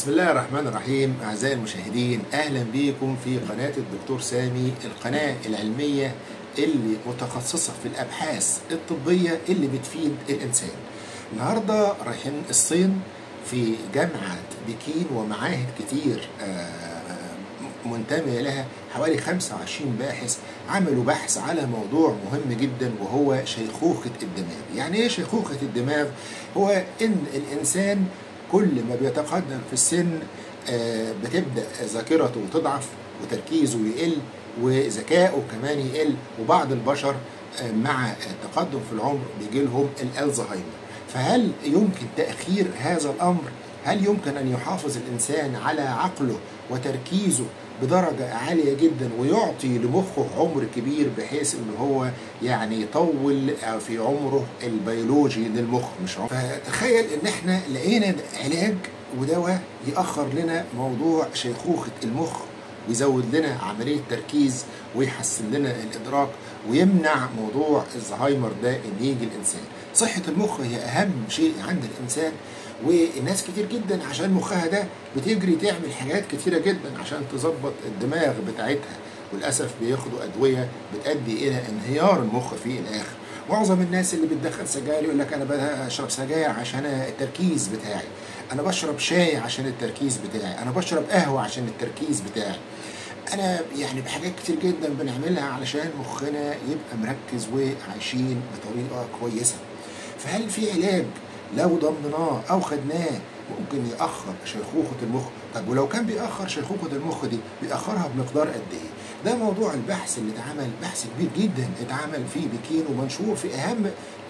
بسم الله الرحمن الرحيم أعزائي المشاهدين أهلا بكم في قناة الدكتور سامي القناة العلمية اللي متخصصة في الأبحاث الطبية اللي بتفيد الإنسان النهاردة رايحين الصين في جامعة بكين ومعاهد كتير منتمية لها حوالي 25 باحث عملوا بحث على موضوع مهم جدا وهو شيخوخة الدماغ يعني ايه شيخوخة الدماغ هو ان الانسان كل ما بيتقدم في السن بتبدا ذاكرته تضعف وتركيزه يقل وذكائه كمان يقل وبعض البشر مع التقدم في العمر بيجي لهم الالزهايمر فهل يمكن تاخير هذا الامر هل يمكن ان يحافظ الانسان على عقله وتركيزه بدرجة عالية جدا ويعطي لمخه عمر كبير بحيث ان هو يعني يطول في عمره البيولوجي للمخ مش عمر فتخيل ان احنا لقينا علاج ودواء يأخر لنا موضوع شيخوخة المخ ويزود لنا عملية تركيز ويحسن لنا الإدراك ويمنع موضوع الزهايمر ده إن يجي الإنسان صحة المخ هي أهم شيء عند الإنسان والناس كتير جدا عشان مخها ده بتجري تعمل حاجات كتيرة جدا عشان تظبط الدماغ بتاعتها وللأسف بياخدوا أدوية بتؤدي إلى انهيار المخ في الآخر معظم الناس اللي بتدخن سجاير يقول لك انا بشرب سجاير عشان التركيز بتاعي انا بشرب شاي عشان التركيز بتاعي انا بشرب قهوه عشان التركيز بتاعي انا يعني بحاجات كتير جدا بنعملها علشان مخنا يبقى مركز وعايشين بطريقه كويسه فهل في علاج لو ضمناه او خدناه ممكن ياخر شيخوخه المخ طب ولو كان بيأخر شيخوخة المخ دي بيأخرها بمقدار قد ايه؟ ده موضوع البحث اللي اتعمل بحث كبير جدا اتعمل في بكين ومنشور في اهم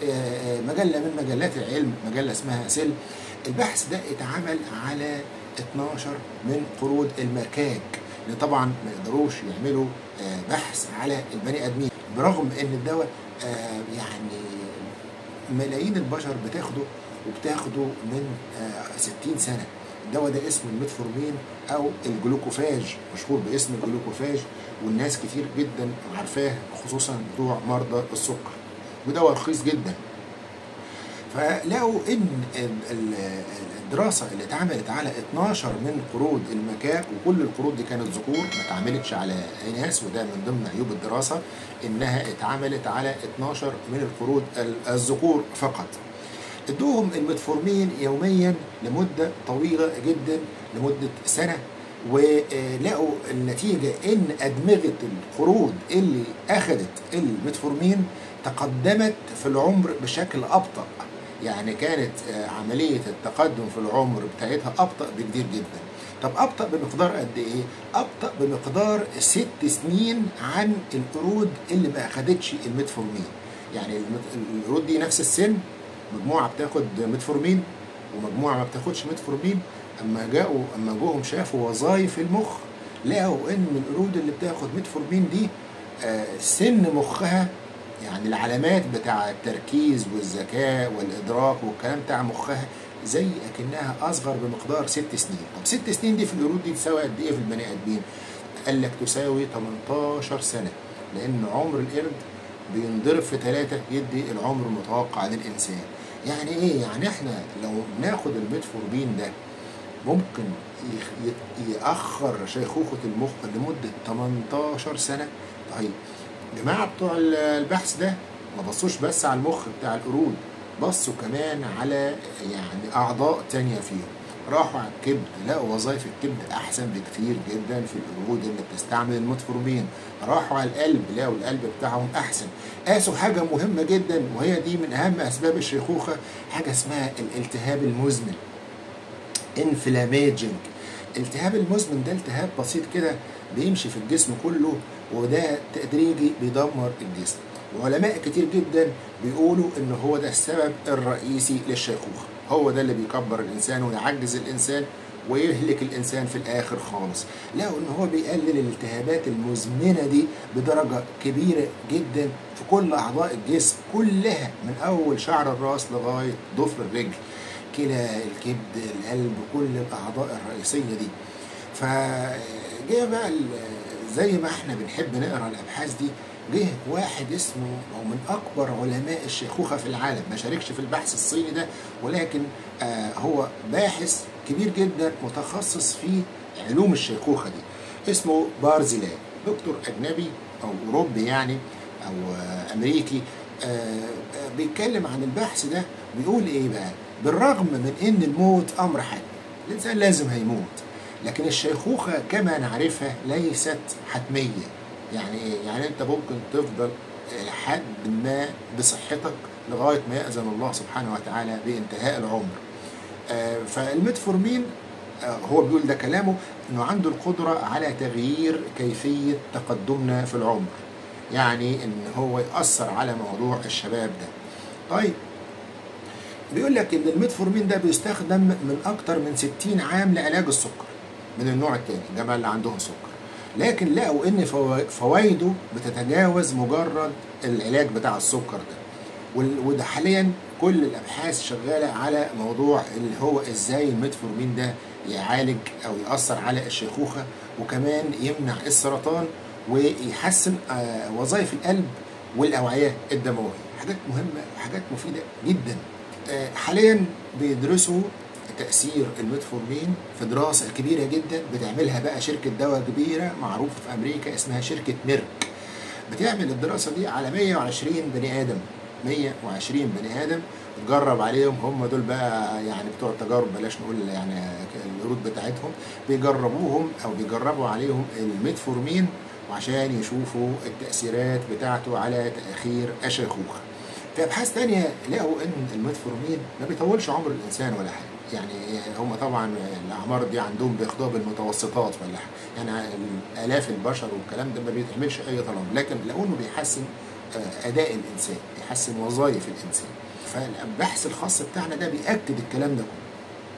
مجله من مجلات العلم مجله اسمها سيل البحث ده اتعمل على 12 من قرود المكاك اللي طبعا ما يقدروش يعملوا بحث على البني ادمين برغم ان الدواء يعني ملايين البشر بتاخده وبتاخده من 60 سنه الدواء ده اسمه الميتفورمين او الجلوكوفاج مشهور باسم الجلوكوفاج والناس كتير جدا عارفاه خصوصا بتوع مرضى السكر ودواء رخيص جدا فلقوا ان الدراسه اللي اتعملت على 12 من قرود المكاك وكل القرود دي كانت ذكور ما اتعملتش على اناث وده من ضمن عيوب الدراسه انها اتعملت على 12 من القرود الذكور فقط ادوهم المتفورمين يوميا لمده طويله جدا لمده سنه ولقوا النتيجه ان ادمغه القرود اللي اخذت المتفورمين تقدمت في العمر بشكل ابطا يعني كانت عمليه التقدم في العمر بتاعتها ابطا بكتير جدا طب ابطا بمقدار قد ايه ابطا بمقدار ست سنين عن القرود اللي ما اخذتش المتفورمين يعني القرود دي نفس السن مجموعه بتاخد متفورمين ومجموعه ما بتاخدش متفورمين اما جاءوا اما جوهم شافوا وظائف المخ لقوا ان القرود اللي بتاخد متفورمين دي آه سن مخها يعني العلامات بتاع التركيز والذكاء والادراك والكلام بتاع مخها زي اكنها اصغر بمقدار ست سنين طب ست سنين دي في القرود دي تساوي قد ايه في البني ادمين قال لك تساوي 18 سنه لان عمر القرد بينضرب في ثلاثة يدي العمر المتوقع للإنسان يعني إيه؟ يعني إحنا لو بناخد الميتفورمين ده ممكن يأخر شيخوخة المخ لمدة 18 سنة طيب جماعة بتوع البحث ده ما بصوش بس على المخ بتاع القرود بصوا كمان على يعني أعضاء تانية فيهم راحوا على الكبد لقوا وظائف الكبد احسن بكتير جدا في القرود اللي بتستعمل المتفورمين راحوا على القلب لقوا القلب بتاعهم احسن قاسوا حاجه مهمه جدا وهي دي من اهم اسباب الشيخوخه حاجه اسمها الالتهاب المزمن انفلاميجنج الالتهاب المزمن ده التهاب بسيط كده بيمشي في الجسم كله وده تدريجي بيدمر الجسم وعلماء كتير جدا بيقولوا ان هو ده السبب الرئيسي للشيخوخه هو ده اللي بيكبر الانسان ويعجز الانسان ويهلك الانسان في الاخر خالص لقوا ان هو بيقلل الالتهابات المزمنه دي بدرجه كبيره جدا في كل اعضاء الجسم كلها من اول شعر الراس لغايه ضفر الرجل كلى الكبد القلب كل الاعضاء الرئيسيه دي فجاء بقى زي ما احنا بنحب نقرا الابحاث دي جه واحد اسمه او من اكبر علماء الشيخوخه في العالم ما شاركش في البحث الصيني ده ولكن آه هو باحث كبير جدا متخصص في علوم الشيخوخه دي اسمه بارزيلاي دكتور اجنبي او اوروبي يعني او آه امريكي آه آه بيتكلم عن البحث ده بيقول ايه بقى بالرغم من ان الموت امر حتمي الانسان لازم هيموت لكن الشيخوخه كما نعرفها ليست حتميه يعني ايه يعني انت ممكن تفضل لحد ما بصحتك لغايه ما ياذن الله سبحانه وتعالى بانتهاء العمر آه فالميتفورمين آه هو بيقول ده كلامه انه عنده القدره على تغيير كيفيه تقدمنا في العمر يعني ان هو ياثر على موضوع الشباب ده طيب بيقول لك ان الميتفورمين ده بيستخدم من اكتر من 60 عام لعلاج السكر من النوع الثاني الجماعه اللي عندهم سكر لكن لقوا ان فوائده بتتجاوز مجرد العلاج بتاع السكر ده وده حاليا كل الابحاث شغاله على موضوع اللي هو ازاي الميتفورمين ده يعالج او ياثر على الشيخوخه وكمان يمنع السرطان ويحسن وظائف القلب والاوعيه الدمويه حاجات مهمه وحاجات مفيده جدا حاليا بيدرسوا تأثير الميتفورمين في دراسة كبيرة جدا بتعملها بقى شركة دواء كبيرة معروفة في أمريكا اسمها شركة ميرك بتعمل الدراسة دي على 120 بني آدم 120 بني آدم تجرب عليهم هم دول بقى يعني بتوع التجارب بلاش نقول يعني الورود بتاعتهم بيجربوهم أو بيجربوا عليهم الميتفورمين وعشان يشوفوا التأثيرات بتاعته على تأخير الشيخوخة في ابحاث تانية لقوا ان الميتفورمين ما بيطولش عمر الانسان ولا حاجه يعني هم طبعا الاعمار دي عندهم بياخدوها بالمتوسطات ولا حاجه يعني الاف البشر والكلام ده ما بيتعملش اي طالما لكن لقوا انه بيحسن اداء الانسان بيحسن وظائف الانسان فالبحث الخاص بتاعنا ده بياكد الكلام ده كله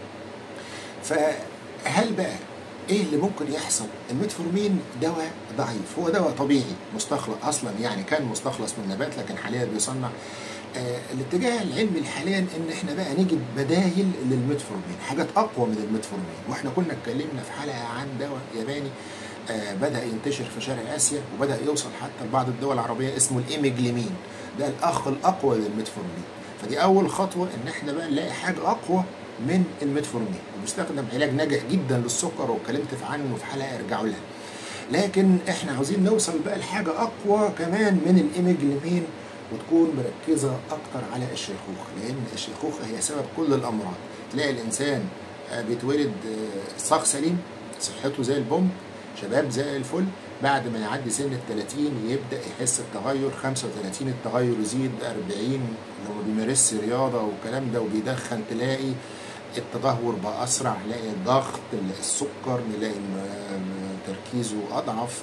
فهل بقى ايه اللي ممكن يحصل الميتفورمين دواء ضعيف هو دواء طبيعي مستخلص اصلا يعني كان مستخلص من نبات لكن حاليا بيصنع آه الاتجاه العلمي حاليا ان احنا بقى نجد بدايل للميتفورمين حاجات اقوى من الميتفورمين واحنا كنا اتكلمنا في حلقه عن دواء ياباني آه بدا ينتشر في شرق اسيا وبدا يوصل حتى لبعض الدول العربيه اسمه الايميجليمين ده الاخ الاقوى للميتفورمين فدي اول خطوه ان احنا بقى نلاقي حاجه اقوى من الميتفورمين وبيستخدم علاج ناجح جدا للسكر واتكلمت عنه في حلقه ارجعوا لها لكن احنا عاوزين نوصل بقى لحاجه اقوى كمان من الايميجليمين وتكون مركزه اكتر على الشيخوخه لان الشيخوخه هي سبب كل الامراض تلاقي الانسان بيتولد صاغ سليم صحته زي البوم شباب زي الفل بعد ما يعدي سن ال 30 يبدا يحس بتغير 35 التغير يزيد 40 لو ما بيمارسش رياضه والكلام ده وبيدخن تلاقي التدهور بقى اسرع نلاقي الضغط السكر نلاقي تركيزه اضعف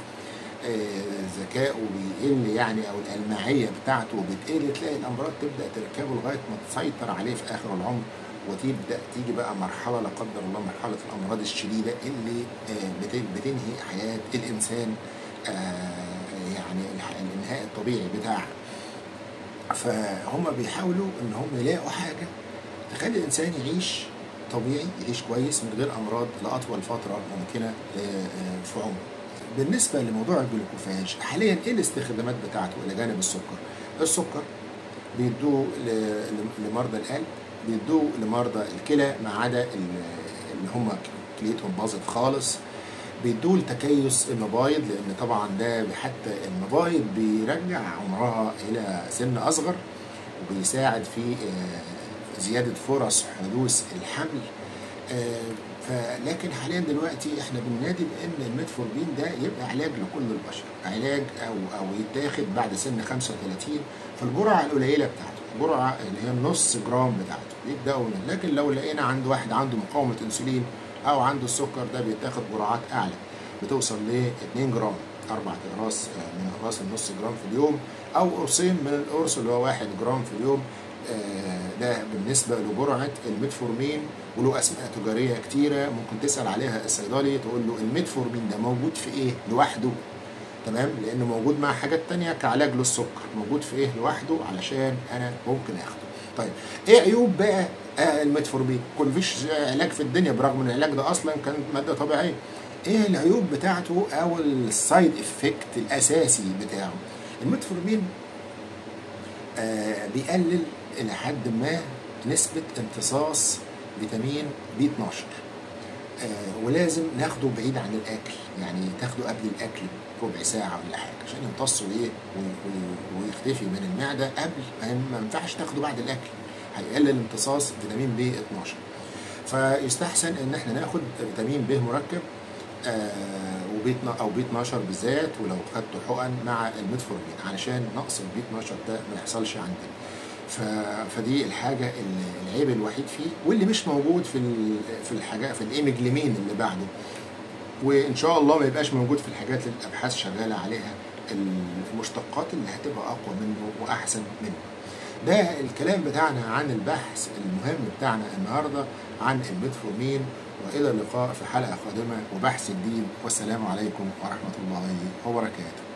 ذكائه بيقل يعني او الالماعيه بتاعته بتقل تلاقي الامراض تبدا تركبه لغايه ما تسيطر عليه في اخر العمر وتبدا تيجي بقى مرحله لا قدر الله مرحله الامراض الشديده اللي بتنهي حياه الانسان يعني الانهاء الطبيعي بتاعها فهم بيحاولوا ان هم يلاقوا حاجه تخلي الانسان يعيش طبيعي يعيش كويس من غير امراض لاطول فتره ممكنه في عمره بالنسبه لموضوع الجلوكوفاج حاليا ايه الاستخدامات بتاعته الى جانب السكر السكر بيدوه لمرضى القلب بيدوه لمرضى الكلى ما عدا اللي هم كليتهم باظت خالص بيدوه لتكيس المبايض لان طبعا ده حتى المبايض بيرجع عمرها الى سن اصغر وبيساعد في زياده فرص حدوث الحمل فلكن حاليا دلوقتي احنا بننادي بان الميتفورمين ده يبقى علاج لكل البشر علاج او او يتاخد بعد سن 35 في الجرعه القليله بتاعته الجرعه اللي هي النص جرام بتاعته يبداوا من لكن لو لقينا عند واحد عنده مقاومه انسولين او عنده السكر ده بيتاخد جرعات اعلى بتوصل ل 2 جرام اربع اقراص من اقراص النص جرام في اليوم او قرصين من القرص اللي هو 1 جرام في اليوم ده بالنسبه لجرعه الميتفورمين وله اسماء تجاريه كتيره ممكن تسال عليها الصيدلي تقول له الميتفورمين ده موجود في ايه لوحده تمام لانه موجود مع حاجات تانية كعلاج للسكر موجود في ايه لوحده علشان انا ممكن اخده طيب ايه عيوب بقى آه الميتفورمين كل مفيش علاج في الدنيا برغم ان العلاج ده اصلا كان ماده طبيعيه ايه العيوب بتاعته او السايد افكت الاساسي بتاعه الميتفورمين آه بيقلل الى حد ما نسبه امتصاص فيتامين بي 12 آه ولازم ناخده بعيد عن الاكل يعني تاخده قبل الاكل ربع ساعه ولا حاجه عشان يمتص وايه وي- وي- ويختفي من المعده قبل ما ما ينفعش تاخده بعد الاكل هيقلل امتصاص فيتامين بي 12 فيستحسن ان احنا ناخد فيتامين ب مركب آه وبي او بي 12 بالذات ولو خدته حقن مع الميتفورمين علشان نقص البي 12 ده ما يحصلش عندنا ف... فدي الحاجه اللي العيب الوحيد فيه واللي مش موجود في ال... في الحاجه في الايمجليمين اللي بعده وان شاء الله ما يبقاش موجود في الحاجات اللي الابحاث شغاله عليها المشتقات اللي هتبقى اقوى منه واحسن منه ده الكلام بتاعنا عن البحث المهم بتاعنا النهارده عن الميتفورمين والى اللقاء في حلقه قادمه وبحث جديد والسلام عليكم ورحمه الله وبركاته